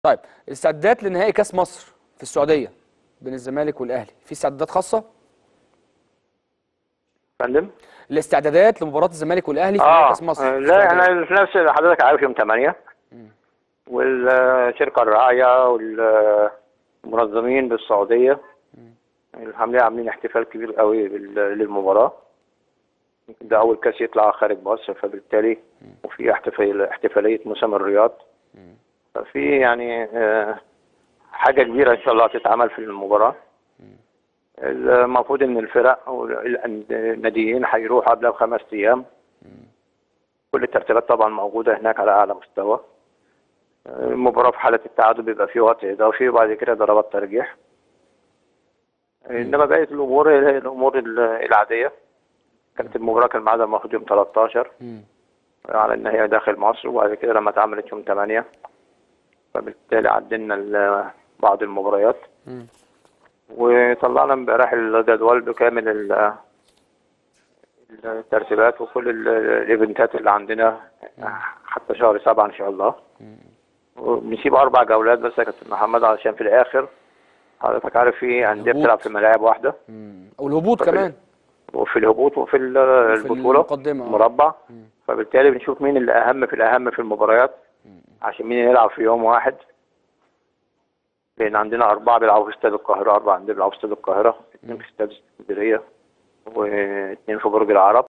طيب الاستعدادات لنهائي كاس مصر في السعوديه بين الزمالك والاهلي في استعدادات خاصه فندم الاستعدادات لمباراه الزمالك والاهلي في نهائي اه كاس مصر في لا السعودية. احنا في نفس حضرتك عارف يوم 8 والشركه الراعيه والمنظمين بالسعوديه الحمد عاملين احتفال كبير قوي بال- للمباراه يمكن ده اول كاس يطلع خارج مصر فبالتالي وفي احتفال احتفاليه موسم الرياض ففي يعني آه، حاجه كبيره ان شاء الله تتعمل في المباراه المفروض ان الفرق والناديين هيروحوا قبلها بخمس ايام كل الترتيبات طبعا موجوده هناك على اعلى مستوى المباراه في حاله التعادل بيبقى فيه وقت اضافي وبعد كده ضربات ترجيح انما بقيه الامور هي الامور ال- العاديه كانت المباراه كان ميعادها المفروض يوم 13 مم. على ان هي داخل مصر وبعد كده لما اتعملت يوم 8 فبالتالي عدلنا ال- بعض المباريات مم. وطلعنا امبارح الجدول بكامل ال- الترتيبات وكل ال- الايفنتات اللي عندنا حتى شهر سبعة ان شاء الله ونسيب اربع جولات بس يا كابتن محمد علشان في الاخر حضرتك عارف في انديه الهبوط. بتلعب في ملاعب واحده مم. او الهبوط طب كمان وفي الهبوط وفي ال- البطوله المقدمة، آه. مربع فبالتالي بنشوف مين اللي اهم في الاهم في المباريات عشان مين يلعب في يوم واحد لان عندنا اربعه بيلعبوا في استاد القاهره اربعه عندنا بيلعبوا في استاد القاهره اثنين في استاد اسكندريه واثنين في برج العرب